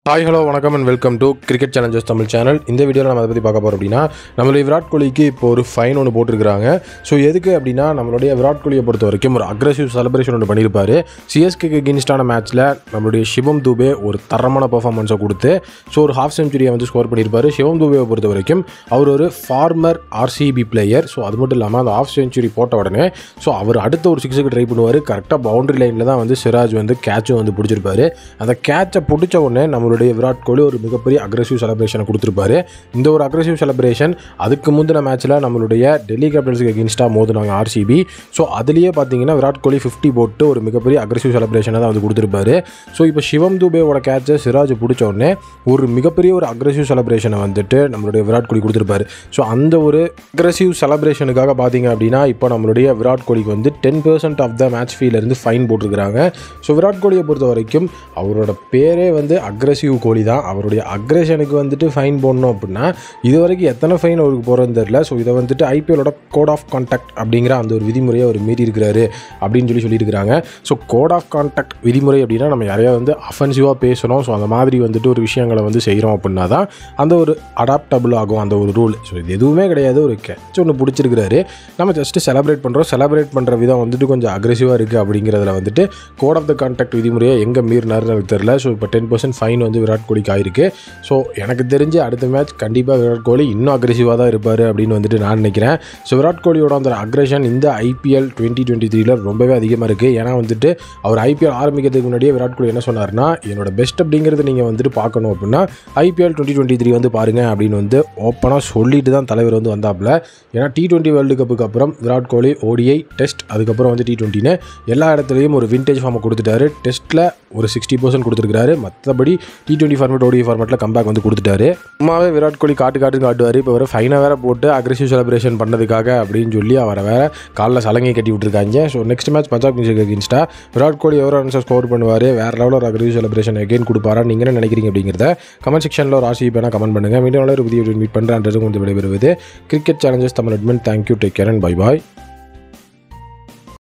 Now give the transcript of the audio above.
hi hello வணக்கம் and welcome to cricket challengers Tamil channel இந்த வீடியோவில் நம்ம அதை பற்றி பார்க்க போகிறோம் அப்படின்னா நம்மளுடைய விராட் கோலிக்கு இப்போ ஒரு ஃபைன் ஒன்று போட்டிருக்காங்க ஸோ எதுக்கு அப்படின்னா நம்மளுடைய விராட் கோலியை பொறுத்த வரைக்கும் ஒரு அக்ரெசிவ் செலிப்ரேஷன் ஒன்று பண்ணியிருப்பார் சிஎஸ்கேக்கு அகேன்ஸ்டான மேட்ச்சில் நம்மளுடைய சிவம் தூபே ஒரு தரமான பர்ஃபார்மன்ஸை கொடுத்து ஸோ ஒரு ஹாஃப் செஞ்சுரியை வந்து ஸ்கோர் பண்ணியிருப்பார் சிவம் தூபேவை பொறுத்த வரைக்கும் அவர் ஒரு ஃபார்மர் ஆர்சிபி பிளேயர் ஸோ அது மட்டும் இல்லாமல் அந்த ஹாஃப் செஞ்சுரி போட்ட உடனே ஸோ அவர் அடுத்த ஒரு சிக்ஸுக்கு ட்ரை பண்ணுவார் கரெக்டாக பவுண்டரி லைனில் தான் வந்து சிராஜ் வந்து கேட்சும் வந்து பிடிச்சிருப்பாரு அந்த கேட்சை பிடிச்ச உடனே நம்மளுடைய விராட் கோலி ஒரு மிகப்பெரிய அக்ரெசிவ் செலிப்ரேஷனை கொடுத்துருப்பாரு இந்த ஒரு அக்ரெசிவ் செலிப்ரேஷன் அதுக்கு முந்தின மேட்ச்சில் நம்மளுடைய டெல்லி கேபிட்டல்ஸுக்கு அகேன்ஸ்டாக மோதுனாங்க ஆர்சிபி ஸோ அதுலேயே பார்த்தீங்கன்னா விராட் கோலி ஃபிஃப்டி போட்டு ஒரு மிகப்பெரிய அக்ரெசிவ் செலிப்ரேஷனை தான் வந்து கொடுத்துருப்பாரு ஸோ இப்போ சிவம் துபேவோட கேட்சை சிராஜ் பிடிச்ச உடனே ஒரு மிகப்பெரிய ஒரு அக்ரெசிவ் செலிப்ரேஷனை வந்துட்டு நம்மளுடைய விராட் கோலி கொடுத்துருப்பாரு ஸோ அந்த ஒரு அக்ரெசிவ் செலிப்ரேஷனுக்காக பார்த்தீங்க அப்படின்னா இப்போ நம்மளுடைய விராட் கோலிக்கு வந்து ten percent of the match ஃபீலேருந்து ஃபைன் போட்டிருக்கிறாங்க ஸோ விராட் கோலியை பொறுத்த வரைக்கும் அவரோட பேரே வந்து அக்ரெசிவ் கோலி தான் அவருடைய அக்ரெஷனுக்கு வந்துட்டு ஃபைன் போடணும் அப்படின்னா இது வரைக்கும் எத்தனை ஃபைன் அவருக்கு போகிறதுன்னு தெரில ஸோ இதை வந்துட்டு ஐபிஎலோட கோட் ஆஃப் கான்டாக்ட் அப்படிங்கிற அந்த ஒரு விதிமுறையை அவர் மீறி இருக்கிறாரு அப்படின்னு சொல்லி சொல்லியிருக்கிறாங்க ஸோ கோட் ஆஃப் கான்டாக்ட் விதிமுறை அப்படின்னா நம்ம யாரையா வந்து அஃபென்சிவாக பேசணும் ஸோ அந்த மாதிரி வந்துட்டு ஒரு விஷயங்களை வந்து செய்கிறோம் அப்படின்னா தான் அந்த ஒரு அடாப்டபுள் ஆகும் அந்த ஒரு ரூல் ஸோ இது எதுவுமே கிடையாது ஒரு கேட்ச் ஒன்று பிடிச்சிருக்கிறாரு நம்ம ஜஸ்ட்டு செலிப்ரேட் பண்ணுறோம் செலிப்ரேட் பண்ணுற விதம் வந்துட்டு கொஞ்சம் அக்ரெசிவாக இருக்குது அப்படிங்கிறதுல வந்துட்டு கோட் ஆஃப் த கான்டாக்ட் விதிமுறையை எங்கே மீறினாருன்னு எனக்கு தெரில ஸோ இப்போ டென் பர்சன்ட் ஃபைன் வந்து விராட் கோலிக்கு ஆயிருக்கு ஸோ எனக்கு தெரிஞ்சு அடுத்த மேட்ச் கண்டிப்பாக விராட் கோலி இன்னும் அக்ரெசிவாக தான் இருப்பார் அப்படின்னு வந்துட்டு நான் நினைக்கிறேன் ஸோ விராட் கோலியோட அந்த அக்ரெஷன் இந்த ஐபிஎல் டுவெண்ட்டி டுவெண்ட்டி த்ரீல ரொம்பவே அதிகமாக இருக்குது ஏன்னா வந்துட்டு அவர் ஐபிஎல் ஆரம்பிக்கிறதுக்கு முன்னாடியே விராட் கோலி என்ன சொன்னார்னா என்னோட பெஸ்ட் அப்படிங்கிறது நீங்கள் வந்துட்டு பார்க்கணும் அப்படின்னா ஐபிஎல் டுவெண்ட்டி டுவெண்ட்டி த்ரீ வந்து பாருங்க அப்படின்னு வந்து ஓப்பனாக சொல்லிட்டு தான் தலைவர் வந்து வந்தாப்புல ஏன்னா டி டுவெண்ட்டி வேர்ல்டு கப்புக்கு அப்புறம் விராட் கோலி ஓடிஐ டெஸ்ட் அதுக்கப்புறம் வந்து டி டுவெண்ட்டின்னு எல்லா இடத்துலையும் ஒரு விண்டேஜ் ஃபார்மை கொடுத்துட்டாரு டெஸ்ட்டில் ஒரு சிக்ஸ்டி பர்சன்ட் கொடுத்துருக்காரு மற்றபடி டி டுவெண்ட்டி ஃபார்மேட் ஓடிஐ ஃபார்மேட்டில் கம்பேக் வந்து கொடுத்துட்டாரு சும்மாவே விராட் கோலி காட்டு காட்டுன்னு காட்டுவார் இப்போ வர ஃபைனை வேற போட்டு அக்ரெசிவ் செலிப்ரேஷன் பண்ணதுக்காக அப்படின்னு சொல்லி அவரை வேற காலில் சலங்கை கட்டி விட்டுருக்காங்க ஸோ நெக்ஸ்ட் மேட்ச் பஞ்சாப் கிங்ஸுக்கு அகேன்ஸ்டா விராட் கோலி எவ்வளோ ரன்ஸை ஸ்கோர் பண்ணுவார் வேறு லெவலில் ஒரு அக்ரெசிவ் செலிப்ரேஷன் எகைன் கொடுப்பாரா நீங்கள் என்ன நினைக்கிறீங்க அப்படிங்கிறத கமெண்ட் செக்ஷனில் ஒரு ஆர்சிபி பேனா கமெண்ட் பண்ணுங்கள் மீண்டும் நல்ல ஒரு புதிய மீட் பண்ணுறேன் கொஞ்சம் விடைபெறுவது cricket challenges Tamil admin thank you take care and bye bye